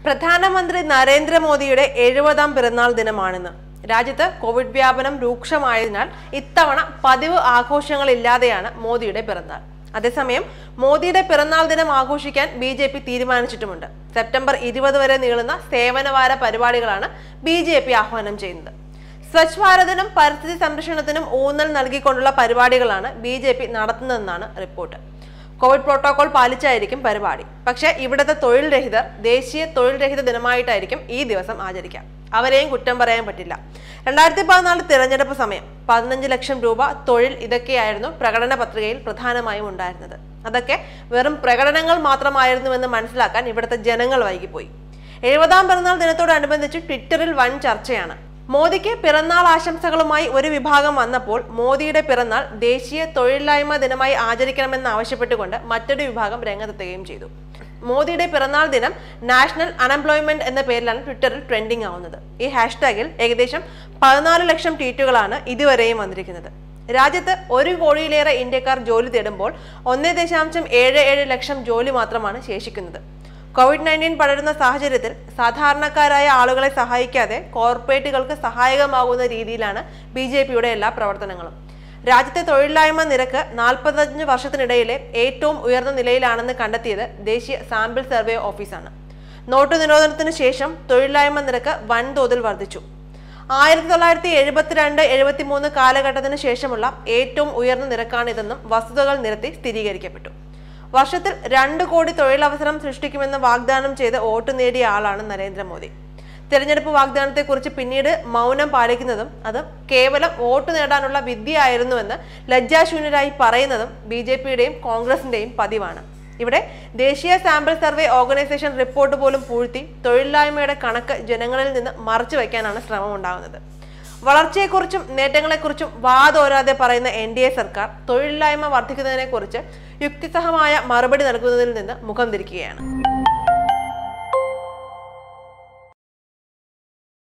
പ്രധാനമന്ത്രി നരേന്ദ്രമോദിയുടെ എഴുപതാം പിറന്നാൾ ദിനമാണിന്ന് രാജ്യത്ത് കോവിഡ് വ്യാപനം രൂക്ഷമായതിനാൽ ഇത്തവണ പതിവ് ആഘോഷങ്ങളില്ലാതെയാണ് മോദിയുടെ പിറന്നാൾ അതേസമയം മോദിയുടെ പിറന്നാൾ ദിനം ആഘോഷിക്കാൻ ബി ജെ പി തീരുമാനിച്ചിട്ടുമുണ്ട് സെപ്റ്റംബർ ഇരുപത് വരെ നീളുന്ന സേവനവാര പരിപാടികളാണ് ബി ജെ പി ആഹ്വാനം ചെയ്യുന്നത് സ്വച്ഛ് ഭാരതിനും പരിസ്ഥിതി സംരക്ഷണത്തിനും ഊന്നൽ നൽകിക്കൊണ്ടുള്ള പരിപാടികളാണ് ബി ജെ പി നടത്തുന്നതെന്നാണ് റിപ്പോർട്ട് കോവിഡ് പ്രോട്ടോകോൾ പാലിച്ചായിരിക്കും പരിപാടി പക്ഷേ ഇവിടുത്തെ തൊഴിൽ രഹിതർ ദേശീയ തൊഴിൽ രഹിത ദിനമായിട്ടായിരിക്കും ഈ ദിവസം ആചരിക്കാം അവരെയും കുറ്റം പറയാൻ പറ്റില്ല രണ്ടായിരത്തി പതിനാല് തിരഞ്ഞെടുപ്പ് സമയം പതിനഞ്ച് ലക്ഷം രൂപ തൊഴിൽ ഇതൊക്കെയായിരുന്നു പ്രകടന പത്രികയിൽ പ്രധാനമായും ഉണ്ടായിരുന്നത് അതൊക്കെ വെറും പ്രകടനങ്ങൾ മാത്രമായിരുന്നുവെന്ന് മനസ്സിലാക്കാൻ ഇവിടുത്തെ ജനങ്ങൾ വൈകിപ്പോയി എഴുപതാം പിറന്നാൾ ദിനത്തോടനുബന്ധിച്ച് ട്വിറ്ററിൽ വൻ ചർച്ചയാണ് മോദിക്ക് പിറന്നാൾ ആശംസകളുമായി ഒരു വിഭാഗം വന്നപ്പോൾ മോദിയുടെ പിറന്നാൾ ദേശീയ തൊഴിലില്ലായ്മ ദിനമായി ആചരിക്കണമെന്ന് ആവശ്യപ്പെട്ടുകൊണ്ട് മറ്റൊരു വിഭാഗം രംഗത്തെത്തുകയും ചെയ്തു മോദിയുടെ പിറന്നാൾ ദിനം നാഷണൽ അൺഎംപ്ലോയ്മെന്റ് എന്ന പേരിലാണ് ട്വിറ്ററിൽ ട്രെൻഡിംഗ് ആവുന്നത് ഈ ഹാഷ്ടാഗിൽ ഏകദേശം പതിനാല് ലക്ഷം ട്വീറ്റുകളാണ് ഇതുവരെയും വന്നിരിക്കുന്നത് രാജ്യത്ത് ഒരു കോടിയിലേറെ ഇന്ത്യക്കാർ ജോലി തേടുമ്പോൾ ഒന്നേ ദശാംശം ഏഴ് ഏഴ് ലക്ഷം ജോലി മാത്രമാണ് ശേഷിക്കുന്നത് കോവിഡ് നയൻറ്റീൻ പടരുന്ന സാഹചര്യത്തിൽ സാധാരണക്കാരായ ആളുകളെ സഹായിക്കാതെ കോർപ്പറേറ്റുകൾക്ക് സഹായകമാകുന്ന രീതിയിലാണ് ബി ജെ പിയുടെ എല്ലാ പ്രവർത്തനങ്ങളും രാജ്യത്തെ തൊഴിലില്ലായ്മ നിരക്ക് നാൽപ്പത്തഞ്ച് വർഷത്തിനിടയിലെ ഏറ്റവും ഉയർന്ന നിലയിലാണെന്ന് കണ്ടെത്തിയത് ദേശീയ സാമ്പിൾ സർവേ ഓഫീസാണ് നോട്ടു നിരോധനത്തിന് ശേഷം തൊഴിലില്ലായ്മ നിരക്ക് വൻതോതിൽ വർദ്ധിച്ചു ആയിരത്തി തൊള്ളായിരത്തി എഴുപത്തിരണ്ട് എഴുപത്തി മൂന്ന് കാലഘട്ടത്തിന് ശേഷമുള്ള ഏറ്റവും ഉയർന്ന നിരക്കാണിതെന്നും വസ്തുതകൾ നിരത്തി സ്ഥിരീകരിക്കപ്പെട്ടു വർഷത്തിൽ രണ്ട് കോടി തൊഴിലവസരം സൃഷ്ടിക്കുമെന്ന് വാഗ്ദാനം ചെയ്ത് വോട്ട് നേടിയ ആളാണ് നരേന്ദ്രമോദി തെരഞ്ഞെടുപ്പ് വാഗ്ദാനത്തെക്കുറിച്ച് പിന്നീട് മൗനം പാലിക്കുന്നതും അത് കേവലം വോട്ട് നേടാനുള്ള വിദ്യയായിരുന്നുവെന്ന് ലജ്ജാശൂന്യരായി പറയുന്നതും ബി ജെ പിയുടെയും കോൺഗ്രസിന്റെയും പതിവാണ് ഇവിടെ ദേശീയ സാമ്പിൾ സർവേ ഓർഗനൈസേഷൻ റിപ്പോർട്ട് പോലും പൂഴ്ത്തി തൊഴിലില്ലായ്മയുടെ കണക്ക് ജനങ്ങളിൽ നിന്ന് മറച്ചു വയ്ക്കാനാണ് ശ്രമം ഉണ്ടാകുന്നത് വളർച്ചയെക്കുറിച്ചും നേട്ടങ്ങളെക്കുറിച്ചും വാതോരാതെ പറയുന്ന എൻ ഡി എ സർക്കാർ തൊഴിലില്ലായ്മ വർദ്ധിക്കുന്നതിനെക്കുറിച്ച് യുക്തിസഹമായ മറുപടി നൽകുന്നതിൽ നിന്ന് മുഖം തിരിക്കുകയാണ്